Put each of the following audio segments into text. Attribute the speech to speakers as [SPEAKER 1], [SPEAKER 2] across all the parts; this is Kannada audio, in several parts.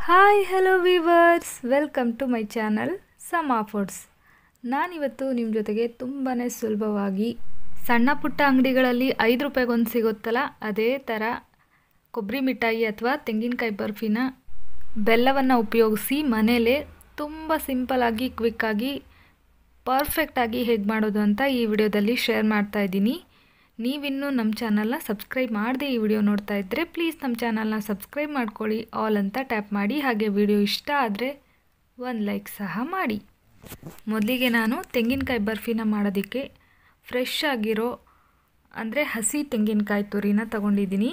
[SPEAKER 1] hi hello viewers welcome to my channel Sama foods ನಾನಿವತ್ತು ನಿಮ್ಮ ಜೊತೆಗೆ ತುಂಬಾ ಸುಲಭವಾಗಿ ಸಣ್ಣ ಪುಟ್ಟ ಅಂಗಡಿಗಳಲ್ಲಿ ಐದು ರೂಪಾಯಿಗೊಂದು ಸಿಗುತ್ತಲ್ಲ ಅದೇ ಥರ ಕೊಬ್ಬರಿ ಮಿಠಾಯಿ ಅಥವಾ ತೆಂಗಿನಕಾಯಿ ಬರ್ಫಿನ ಬೆಲ್ಲವನ್ನು ಉಪಯೋಗಿಸಿ ಮನೇಲೇ ತುಂಬ ಸಿಂಪಲಾಗಿ ಕ್ವಿಕ್ಕಾಗಿ ಪರ್ಫೆಕ್ಟಾಗಿ ಹೇಗೆ ಮಾಡೋದು ಅಂತ ಈ ವಿಡಿಯೋದಲ್ಲಿ ಶೇರ್ ಮಾಡ್ತಾ ಇದ್ದೀನಿ ನೀವಿನ್ನೂ ನಮ್ಮ ಚಾನಲ್ನ ಸಬ್ಸ್ಕ್ರೈಬ್ ಮಾಡದೆ ಈ ವಿಡಿಯೋ ನೋಡ್ತಾ ಇದ್ದರೆ ಪ್ಲೀಸ್ ನಮ್ಮ ಚಾನಲ್ನ ಸಬ್ಸ್ಕ್ರೈಬ್ ಮಾಡ್ಕೊಳ್ಳಿ ಆಲ್ ಅಂತ ಟ್ಯಾಪ್ ಮಾಡಿ ಹಾಗೆ ವಿಡಿಯೋ ಇಷ್ಟ ಆದರೆ ಒಂದು ಲೈಕ್ ಸಹ ಮಾಡಿ ಮೊದಲಿಗೆ ನಾನು ತೆಂಗಿನಕಾಯಿ ಬರ್ಫಿನ ಮಾಡೋದಕ್ಕೆ ಫ್ರೆಶ್ ಆಗಿರೋ ಅಂದರೆ ಹಸಿ ತೆಂಗಿನಕಾಯಿ ತುರಿನ ತಗೊಂಡಿದ್ದೀನಿ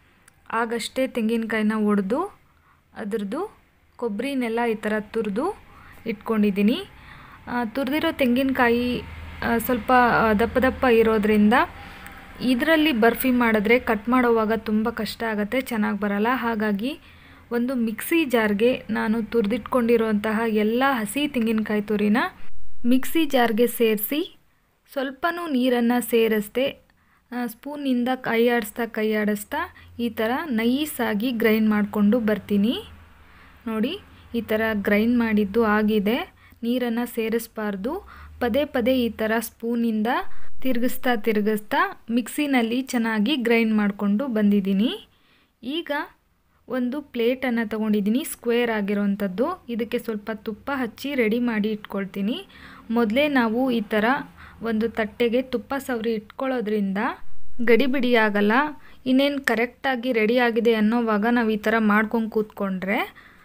[SPEAKER 1] ಆಗಷ್ಟೇ ತೆಂಗಿನಕಾಯಿನ ಒಡೆದು ಅದ್ರದ್ದು ಕೊಬ್ಬರಿನೆಲ್ಲ ಈ ಥರ ತುರಿದು ಇಟ್ಕೊಂಡಿದ್ದೀನಿ ತುರಿದಿರೋ ತೆಂಗಿನಕಾಯಿ ಸ್ವಲ್ಪ ದಪ್ಪ ದಪ್ಪ ಇರೋದ್ರಿಂದ ಇದರಲ್ಲಿ ಬರ್ಫಿ ಮಾಡಿದ್ರೆ ಕಟ್ ಮಾಡೋವಾಗ ತುಂಬ ಕಷ್ಟ ಆಗುತ್ತೆ ಚೆನ್ನಾಗಿ ಬರಲ್ಲ ಹಾಗಾಗಿ ಒಂದು ಮಿಕ್ಸಿ ಜಾರ್ಗೆ ನಾನು ತುರಿದಿಟ್ಕೊಂಡಿರುವಂತಹ ಎಲ್ಲ ಹಸಿ ತೆಂಗಿನಕಾಯಿ ತುರಿನ ಮಿಕ್ಸಿ ಜಾರ್ಗೆ ಸೇರಿಸಿ ಸ್ವಲ್ಪನೂ ನೀರನ್ನು ಸೇರಿಸ್ದೆ ಸ್ಪೂನಿಂದ ಕೈ ಆಡಿಸ್ತಾ ಕೈ ಆಡಿಸ್ತಾ ಈ ಥರ ನೈಸಾಗಿ ಗ್ರೈಂಡ್ ಮಾಡಿಕೊಂಡು ಬರ್ತೀನಿ ನೋಡಿ ಈ ಥರ ಗ್ರೈಂಡ್ ಮಾಡಿದ್ದು ಆಗಿದೆ ನೀರನ್ನು ಸೇರಿಸಬಾರ್ದು ಪದೇ ಪದೇ ಈ ಥರ ಸ್ಪೂನಿಂದ ತಿರುಗಿಸ್ತಾ ತಿರುಗಿಸ್ತಾ ಮಿಕ್ಸಿನಲ್ಲಿ ಚೆನ್ನಾಗಿ ಗ್ರೈಂಡ್ ಮಾಡಿಕೊಂಡು ಬಂದಿದ್ದೀನಿ ಈಗ ಒಂದು ಪ್ಲೇಟನ್ನು ತೊಗೊಂಡಿದ್ದೀನಿ ಸ್ಕ್ವೇರ್ ಆಗಿರೋವಂಥದ್ದು ಇದಕ್ಕೆ ಸ್ವಲ್ಪ ತುಪ್ಪ ಹಚ್ಚಿ ರೆಡಿ ಮಾಡಿ ಇಟ್ಕೊಳ್ತೀನಿ ಮೊದಲೇ ನಾವು ಈ ಥರ ಒಂದು ತಟ್ಟೆಗೆ ತುಪ್ಪ ಸವರಿ ಇಟ್ಕೊಳ್ಳೋದ್ರಿಂದ ಗಡಿಬಿಡಿ ಆಗಲ್ಲ ಇನ್ನೇನು ಕರೆಕ್ಟಾಗಿ ರೆಡಿ ಆಗಿದೆ ಅನ್ನೋವಾಗ ನಾವು ಈ ಥರ ಮಾಡ್ಕೊಂಡು ಕೂತ್ಕೊಂಡ್ರೆ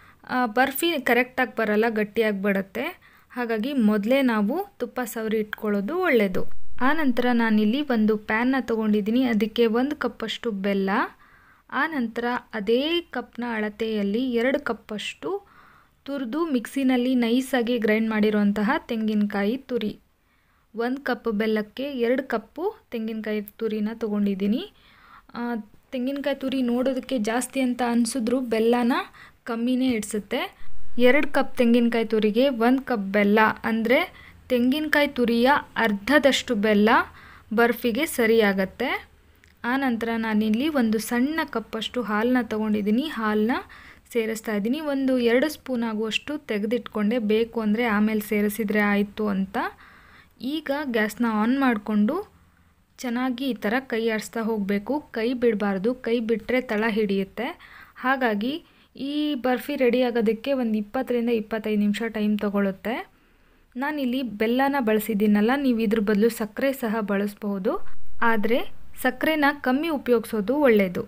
[SPEAKER 1] ಬರ್ಫಿ ಕರೆಕ್ಟಾಗಿ ಬರಲ್ಲ ಗಟ್ಟಿಯಾಗಿ ಬಿಡುತ್ತೆ ಹಾಗಾಗಿ ಮೊದಲೇ ನಾವು ತುಪ್ಪ ಸವರಿ ಇಟ್ಕೊಳ್ಳೋದು ಒಳ್ಳೆಯದು ಆನಂತರ ನಾನಿಲ್ಲಿ ಒಂದು ಪ್ಯಾನ್ನ ತೊಗೊಂಡಿದ್ದೀನಿ ಅದಕ್ಕೆ ಒಂದು ಕಪ್ಪಷ್ಟು ಬೆಲ್ಲ ಆನಂತರ ಅದೇ ಕಪ್ನ ಅಳತೆಯಲ್ಲಿ ಎರಡು ಕಪ್ಪಷ್ಟು ತುರಿದು ಮಿಕ್ಸಿನಲ್ಲಿ ನೈಸಾಗಿ ಗ್ರೈಂಡ್ ಮಾಡಿರುವಂತಹ ತೆಂಗಿನಕಾಯಿ ತುರಿ ಒಂದು ಕಪ್ ಬೆಲ್ಲಕ್ಕೆ ಎರಡು ಕಪ್ಪು ತೆಂಗಿನಕಾಯಿ ತುರಿನ ತೊಗೊಂಡಿದ್ದೀನಿ ತೆಂಗಿನಕಾಯಿ ತುರಿ ನೋಡೋದಕ್ಕೆ ಜಾಸ್ತಿ ಅಂತ ಅನಿಸಿದ್ರು ಬೆಲ್ಲನ ಕಮ್ಮಿನೇ ಇಡಿಸುತ್ತೆ ಎರಡು ಕಪ್ ತೆಂಗಿನಕಾಯಿ ತುರಿಗೆ ಒಂದು ಕಪ್ ಬೆಲ್ಲ ಅಂದರೆ ತೆಂಗಿನಕಾಯಿ ತುರಿಯ ಅರ್ಧದಷ್ಟು ಬೆಲ್ಲ ಬರ್ಫಿಗೆ ಸರಿಯಾಗತ್ತೆ ಆನಂತರ ನಾನಿಲ್ಲಿ ಒಂದು ಸಣ್ಣ ಕಪ್ಪಷ್ಟು ಹಾಲನ್ನ ತೊಗೊಂಡಿದ್ದೀನಿ ಹಾಲನ್ನ ಸೇರಿಸ್ತಾ ಇದ್ದೀನಿ ಒಂದು ಎರಡು ಸ್ಪೂನ್ ಆಗುವಷ್ಟು ತೆಗೆದಿಟ್ಕೊಂಡೆ ಬೇಕು ಅಂದರೆ ಆಮೇಲೆ ಸೇರಿಸಿದರೆ ಆಯಿತು ಅಂತ ಈಗ ಗ್ಯಾಸ್ನ ಆನ್ ಮಾಡಿಕೊಂಡು ಚೆನ್ನಾಗಿ ಈ ಥರ ಕೈ ಆಡಿಸ್ತಾ ಹೋಗಬೇಕು ಕೈ ಬಿಡಬಾರ್ದು ಕೈ ಬಿಟ್ಟರೆ ತಳ ಹಿಡಿಯುತ್ತೆ ಹಾಗಾಗಿ ಈ ಬರ್ಫಿ ರೆಡಿ ಆಗೋದಕ್ಕೆ ಒಂದು ಇಪ್ಪತ್ತರಿಂದ ಇಪ್ಪತ್ತೈದು ನಿಮಿಷ ಟೈಮ್ ತೊಗೊಳುತ್ತೆ ನಾನಿಲ್ಲಿ ಬೆಲ್ಲನ ಬಳಸಿದ್ದೀನಲ್ಲ ನೀವು ಇದ್ರ ಬದಲು ಸಕ್ಕರೆ ಸಹ ಬಳಸ್ಬಹುದು ಆದರೆ ಸಕ್ಕರೆನ ಕಮ್ಮಿ ಉಪಯೋಗಿಸೋದು ಒಳ್ಳೆಯದು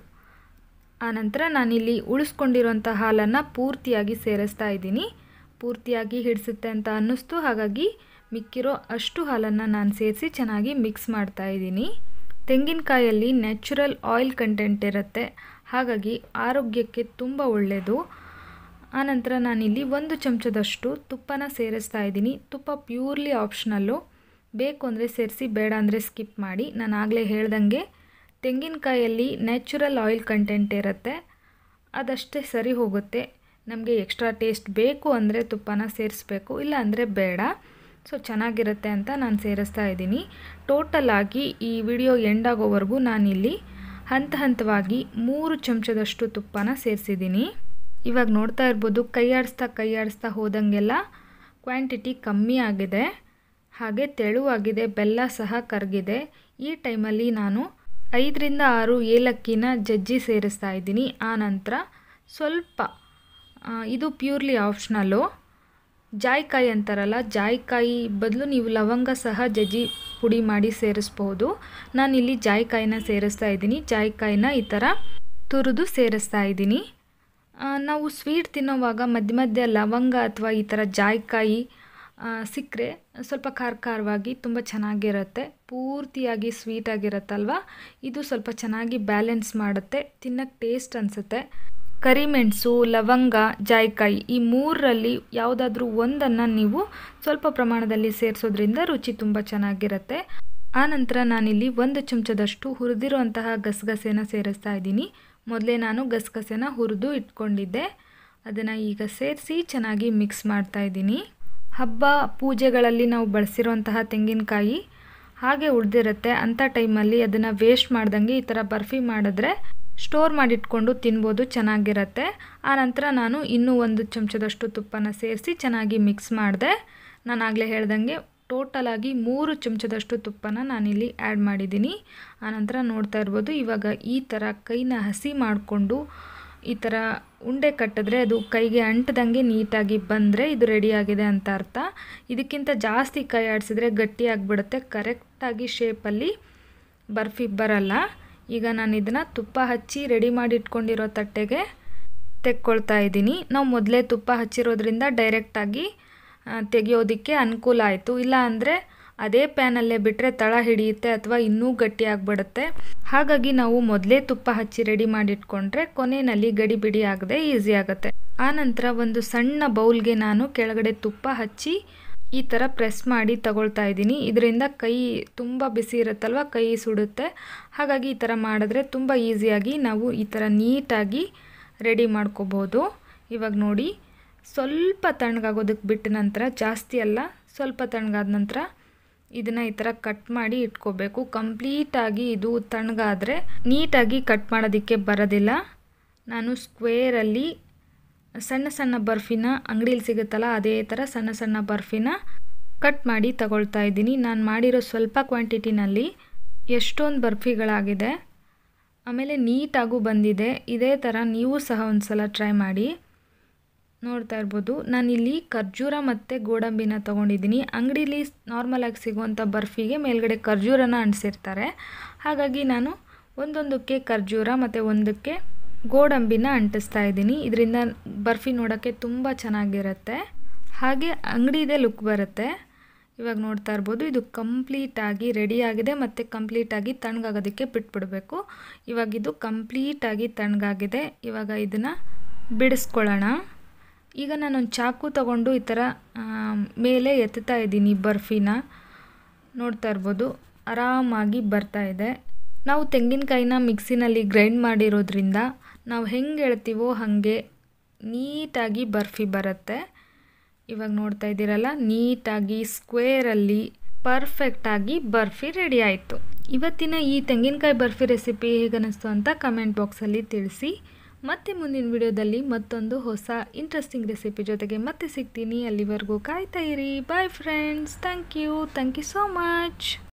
[SPEAKER 1] ಆನಂತರ ನಾನಿಲ್ಲಿ ಉಳಿಸ್ಕೊಂಡಿರೋಂಥ ಹಾಲನ್ನು ಪೂರ್ತಿಯಾಗಿ ಸೇರಿಸ್ತಾ ಇದ್ದೀನಿ ಪೂರ್ತಿಯಾಗಿ ಹಿಡಿಸುತ್ತೆ ಅಂತ ಅನ್ನಿಸ್ತು ಹಾಗಾಗಿ ಮಿಕ್ಕಿರೋ ಅಷ್ಟು ಹಾಲನ್ನು ನಾನು ಸೇರಿಸಿ ಚೆನ್ನಾಗಿ ಮಿಕ್ಸ್ ಮಾಡ್ತಾ ಇದ್ದೀನಿ ತೆಂಗಿನಕಾಯಲ್ಲಿ ನ್ಯಾಚುರಲ್ ಆಯಿಲ್ ಕಂಟೆಂಟ್ ಇರುತ್ತೆ ಹಾಗಾಗಿ ಆರೋಗ್ಯಕ್ಕೆ ತುಂಬ ಒಳ್ಳೆಯದು ಆನಂತರ ನಾನಿಲ್ಲಿ ಒಂದು ಚಮಚದಷ್ಟು ತುಪ್ಪನ ಸೇರಿಸ್ತಾ ಇದ್ದೀನಿ ತುಪ್ಪ ಪ್ಯೂರ್ಲಿ ಆಪ್ಷನಲ್ಲು ಬೇಕು ಅಂದರೆ ಸೇರಿಸಿ ಬೇಡ ಅಂದರೆ ಸ್ಕಿಪ್ ಮಾಡಿ ನಾನು ಆಗಲೇ ಹೇಳ್ದಂಗೆ ತೆಂಗಿನಕಾಯಲ್ಲಿ ನ್ಯಾಚುರಲ್ ಆಯಿಲ್ ಕಂಟೆಂಟ್ ಇರುತ್ತೆ ಅದಷ್ಟೇ ಸರಿ ಹೋಗುತ್ತೆ ನಮಗೆ ಎಕ್ಸ್ಟ್ರಾ ಟೇಸ್ಟ್ ಬೇಕು ಅಂದರೆ ತುಪ್ಪನ ಸೇರಿಸ್ಬೇಕು ಇಲ್ಲ ಅಂದರೆ ಬೇಡ ಸೊ ಚೆನ್ನಾಗಿರುತ್ತೆ ಅಂತ ನಾನು ಸೇರಿಸ್ತಾ ಇದ್ದೀನಿ ಟೋಟಲ್ ಆಗಿ ಈ ವಿಡಿಯೋ ಎಂಡಾಗೋವರೆಗೂ ನಾನಿಲ್ಲಿ ಹಂತ ಹಂತವಾಗಿ ಮೂರು ಚಮಚದಷ್ಟು ತುಪ್ಪನ ಸೇರಿಸಿದ್ದೀನಿ ಇವಾಗ ನೋಡ್ತಾ ಇರ್ಬೋದು ಕೈ ಆಡಿಸ್ತಾ ಕೈ ಆಡಿಸ್ತಾ ಹೋದಂಗೆಲ್ಲ ಕ್ವಾಂಟಿಟಿ ಕಮ್ಮಿ ಆಗಿದೆ ಹಾಗೆ ತೆಳುವಾಗಿದೆ ಬೆಲ್ಲ ಸಹ ಕರಗಿದೆ ಈ ಟೈಮಲ್ಲಿ ನಾನು ಐದರಿಂದ ಆರು ಏಲಕ್ಕಿನ ಜಜ್ಜಿ ಸೇರಿಸ್ತಾ ಇದ್ದೀನಿ ಆನಂತರ ಸ್ವಲ್ಪ ಇದು ಪ್ಯೂರ್ಲಿ ಆಪ್ಷನಲ್ಲು ಜಾಯ್ಕಾಯಿ ಅಂತಾರಲ್ಲ ಜಾಯ್ಕಾಯಿ ಬದಲು ನೀವು ಲವಂಗ ಸಹ ಜಜ್ಜಿ ಪುಡಿ ಮಾಡಿ ಸೇರಿಸ್ಬೋದು ನಾನಿಲ್ಲಿ ಜಾಯ್ಕಾಯಿನ ಸೇರಿಸ್ತಾ ಇದ್ದೀನಿ ಜಾಯ್ಕಾಯಿನ ಈ ಥರ ತುರಿದು ಸೇರಿಸ್ತಾ ಇದ್ದೀನಿ ನಾವು ಸ್ವೀಟ್ ತಿನ್ನೋವಾಗ ಮಧ್ಯ ಮಧ್ಯ ಲವಂಗ ಅಥವಾ ಈ ಥರ ಜಾಯ್ಕಾಯಿ ಸಿಕ್ಕರೆ ಸ್ವಲ್ಪ ಖಾರ ಖಾರವಾಗಿ ತುಂಬ ಚೆನ್ನಾಗಿರುತ್ತೆ ಪೂರ್ತಿಯಾಗಿ ಸ್ವೀಟಾಗಿರುತ್ತಲ್ವ ಇದು ಸ್ವಲ್ಪ ಚೆನ್ನಾಗಿ ಬ್ಯಾಲೆನ್ಸ್ ಮಾಡುತ್ತೆ ತಿನ್ನೋಕ್ಕೆ ಟೇಸ್ಟ್ ಅನಿಸುತ್ತೆ ಕರಿಮೆಣಸು ಲವಂಗ ಜಾಯ್ಕಾಯಿ ಈ ಮೂರರಲ್ಲಿ ಯಾವುದಾದ್ರೂ ಒಂದನ್ನು ನೀವು ಸ್ವಲ್ಪ ಪ್ರಮಾಣದಲ್ಲಿ ಸೇರಿಸೋದ್ರಿಂದ ರುಚಿ ತುಂಬ ಚೆನ್ನಾಗಿರುತ್ತೆ ಆನಂತರ ನಾನಿಲ್ಲಿ ಒಂದು ಚಮಚದಷ್ಟು ಹುರಿದಿರುವಂತಹ ಗಸಗಸೆನ ಸೇರಿಸ್ತಾ ಇದ್ದೀನಿ ಮೊದಲೇ ನಾನು ಗಸಗಸೆನ ಹುರಿದು ಇಟ್ಕೊಂಡಿದ್ದೆ ಅದನ್ನು ಈಗ ಸೇರಿಸಿ ಚೆನ್ನಾಗಿ ಮಿಕ್ಸ್ ಮಾಡ್ತಾ ಇದ್ದೀನಿ ಹಬ್ಬ ಪೂಜೆಗಳಲ್ಲಿ ನಾವು ಬಳಸಿರುವಂತಹ ತೆಂಗಿನಕಾಯಿ ಹಾಗೆ ಉಳಿದಿರುತ್ತೆ ಅಂಥ ಟೈಮಲ್ಲಿ ಅದನ್ನು ವೇಸ್ಟ್ ಮಾಡ್ದಂಗೆ ಈ ಥರ ಬರ್ಫಿ ಮಾಡಿದ್ರೆ ಸ್ಟೋರ್ ಮಾಡಿಟ್ಕೊಂಡು ತಿನ್ಬೋದು ಚೆನ್ನಾಗಿರುತ್ತೆ ಆನಂತರ ನಾನು ಇನ್ನೂ ಒಂದು ಚಮಚದಷ್ಟು ತುಪ್ಪನ ಸೇರಿಸಿ ಚೆನ್ನಾಗಿ ಮಿಕ್ಸ್ ಮಾಡಿದೆ ನಾನು ಆಗಲೇ ಹೇಳ್ದಂಗೆ ಟೋಟಲಾಗಿ ಮೂರು ಚಮಚದಷ್ಟು ತುಪ್ಪನ ನಾನಿಲ್ಲಿ ಆ್ಯಡ್ ಮಾಡಿದ್ದೀನಿ ಆನಂತರ ನೋಡ್ತಾ ಇರ್ಬೋದು ಇವಾಗ ಈ ಥರ ಕೈನ ಹಸಿ ಮಾಡಿಕೊಂಡು ಈ ಥರ ಉಂಡೆ ಕಟ್ಟಿದ್ರೆ ಅದು ಕೈಗೆ ಅಂಟದಂಗೆ ನೀಟಾಗಿ ಬಂದರೆ ಇದು ರೆಡಿಯಾಗಿದೆ ಅಂತ ಅರ್ಥ ಇದಕ್ಕಿಂತ ಜಾಸ್ತಿ ಕೈ ಆಡಿಸಿದ್ರೆ ಗಟ್ಟಿಯಾಗಿಬಿಡುತ್ತೆ ಕರೆಕ್ಟಾಗಿ ಶೇಪಲ್ಲಿ ಬರ್ಫಿ ಬರಲ್ಲ ಈಗ ನಾನು ಇದನ್ನು ತುಪ್ಪ ಹಚ್ಚಿ ರೆಡಿ ಮಾಡಿ ಇಟ್ಕೊಂಡಿರೋ ತಟ್ಟೆಗೆ ತೆಕ್ಕೊಳ್ತಾ ಇದ್ದೀನಿ ನಾವು ಮೊದಲೇ ತುಪ್ಪ ಹಚ್ಚಿರೋದ್ರಿಂದ ಡೈರೆಕ್ಟಾಗಿ ತೆಗೆಯೋದಕ್ಕೆ ಅನುಕೂಲ ಆಯಿತು ಇಲ್ಲ ಅಂದರೆ ಅದೇ ಪ್ಯಾನಲ್ಲೇ ಬಿಟ್ಟರೆ ತಳ ಹಿಡಿಯುತ್ತೆ ಅಥವಾ ಇನ್ನೂ ಗಟ್ಟಿಯಾಗ್ಬಿಡುತ್ತೆ ಹಾಗಾಗಿ ನಾವು ಮೊದಲೇ ತುಪ್ಪ ಹಚ್ಚಿ ರೆಡಿ ಮಾಡಿಟ್ಕೊಂಡ್ರೆ ಕೊನೆಯಲ್ಲಿ ಗಡಿ ಬಿಡಿ ಆಗದೆ ಈಸಿ ಆಗುತ್ತೆ ಆನಂತರ ಒಂದು ಸಣ್ಣ ಬೌಲ್ಗೆ ನಾನು ಕೆಳಗಡೆ ತುಪ್ಪ ಹಚ್ಚಿ ಈ ಥರ ಪ್ರೆಸ್ ಮಾಡಿ ತಗೊಳ್ತಾ ಇದ್ದೀನಿ ಇದರಿಂದ ಕೈ ತುಂಬ ಬಿಸಿ ಇರುತ್ತಲ್ವ ಕೈ ಸುಡುತ್ತೆ ಹಾಗಾಗಿ ಈ ಥರ ಮಾಡಿದ್ರೆ ತುಂಬ ಈಸಿಯಾಗಿ ನಾವು ಈ ಥರ ನೀಟಾಗಿ ರೆಡಿ ಮಾಡ್ಕೋಬೋದು ಇವಾಗ ನೋಡಿ ಸ್ವಲ್ಪ ತಣ್ಣಗಾಗೋದಕ್ಕೆ ಬಿಟ್ಟ ನಂತರ ಜಾಸ್ತಿ ಅಲ್ಲ ಸ್ವಲ್ಪ ತಣ್ಣಗಾದ ನಂತರ ಇದನ್ನು ಈ ಥರ ಕಟ್ ಮಾಡಿ ಇಟ್ಕೋಬೇಕು ಕಂಪ್ಲೀಟಾಗಿ ಇದು ತಣ್ಣಗಾದರೆ ನೀಟಾಗಿ ಕಟ್ ಮಾಡೋದಕ್ಕೆ ಬರೋದಿಲ್ಲ ನಾನು ಸ್ಕ್ವೇರಲ್ಲಿ ಸಣ್ಣ ಸಣ್ಣ ಬರ್ಫಿನ ಅಂಗಡೀಲಿ ಸಿಗುತ್ತಲ್ಲ ಅದೇ ಥರ ಸಣ್ಣ ಸಣ್ಣ ಬರ್ಫಿನ ಕಟ್ ಮಾಡಿ ತಗೊಳ್ತಾ ಇದ್ದೀನಿ ನಾನು ಮಾಡಿರೋ ಸ್ವಲ್ಪ ಕ್ವಾಂಟಿಟಿನಲ್ಲಿ ಎಷ್ಟೊಂದು ಬರ್ಫಿಗಳಾಗಿದೆ ಆಮೇಲೆ ನೀಟಾಗೂ ಬಂದಿದೆ ಇದೇ ಥರ ನೀವು ಸಹ ಒಂದು ಸಲ ಟ್ರೈ ಮಾಡಿ ನೋಡ್ತಾ ಇರ್ಬೋದು ನಾನಿಲ್ಲಿ ಖರ್ಜೂರ ಮತ್ತು ಗೋಡಂಬಿನ ತೊಗೊಂಡಿದ್ದೀನಿ ಅಂಗಡೀಲಿ ನಾರ್ಮಲಾಗಿ ಸಿಗುವಂಥ ಬರ್ಫಿಗೆ ಮೇಲ್ಗಡೆ ಖರ್ಜೂರನ ಅಂಟಿಸಿರ್ತಾರೆ ಹಾಗಾಗಿ ನಾನು ಒಂದೊಂದಕ್ಕೆ ಖರ್ಜೂರ ಮತ್ತು ಒಂದಕ್ಕೆ ಗೋಡಂಬಿನ ಅಂಟಿಸ್ತಾ ಇದ್ದೀನಿ ಇದರಿಂದ ಬರ್ಫಿ ನೋಡೋಕ್ಕೆ ತುಂಬ ಚೆನ್ನಾಗಿರುತ್ತೆ ಹಾಗೆ ಅಂಗಡಿದೇ ಲುಕ್ ಬರುತ್ತೆ ಇವಾಗ ನೋಡ್ತಾ ಇರ್ಬೋದು ಇದು ಕಂಪ್ಲೀಟಾಗಿ ರೆಡಿಯಾಗಿದೆ ಮತ್ತು ಕಂಪ್ಲೀಟಾಗಿ ತಣ್ಣಗಾಗೋದಕ್ಕೆ ಬಿಟ್ಬಿಡಬೇಕು ಇವಾಗ ಇದು ಕಂಪ್ಲೀಟಾಗಿ ತಣ್ಣಗಾಗಿದೆ ಇವಾಗ ಇದನ್ನು ಬಿಡಿಸ್ಕೊಳ್ಳೋಣ ಈಗ ನಾನೊಂದು ಚಾಕು ತಗೊಂಡು ಈ ಥರ ಮೇಲೆ ಎತ್ತುತ್ತಾ ಇದ್ದೀನಿ ಬರ್ಫಿನ ನೋಡ್ತಾ ಇರ್ಬೋದು ಆರಾಮಾಗಿ ಬರ್ತಾ ಇದೆ ನಾವು ತೆಂಗಿನಕಾಯಿನ ಮಿಕ್ಸಿನಲ್ಲಿ ಗ್ರೈಂಡ್ ಮಾಡಿರೋದ್ರಿಂದ ನಾವು ಹೆಂಗೆ ಹೇಳ್ತೀವೋ ಹಾಗೆ ನೀಟಾಗಿ ಬರ್ಫಿ ಬರುತ್ತೆ ಇವಾಗ ನೋಡ್ತಾ ಇದ್ದೀರಲ್ಲ ನೀಟಾಗಿ ಸ್ಕ್ವೇರಲ್ಲಿ ಪರ್ಫೆಕ್ಟಾಗಿ ಬರ್ಫಿ ರೆಡಿ ಆಯಿತು ಇವತ್ತಿನ ಈ ತೆಂಗಿನಕಾಯಿ ಬರ್ಫಿ ರೆಸಿಪಿ ಹೇಗನ್ನಿಸ್ತು ಅಂತ ಕಮೆಂಟ್ ಬಾಕ್ಸಲ್ಲಿ ತಿಳಿಸಿ ಮತ್ತೆ ಮುಂದಿನ ವಿಡಿಯೋದಲ್ಲಿ ಮತ್ತೊಂದು ಹೊಸ ಇಂಟ್ರೆಸ್ಟಿಂಗ್ ರೆಸಿಪಿ ಜೊತೆಗೆ ಮತ್ತೆ ಸಿಗ್ತೀನಿ ಅಲ್ಲಿವರೆಗೂ ಕಾಯ್ತಾ ಇರಿ bye friends thank you thank you so much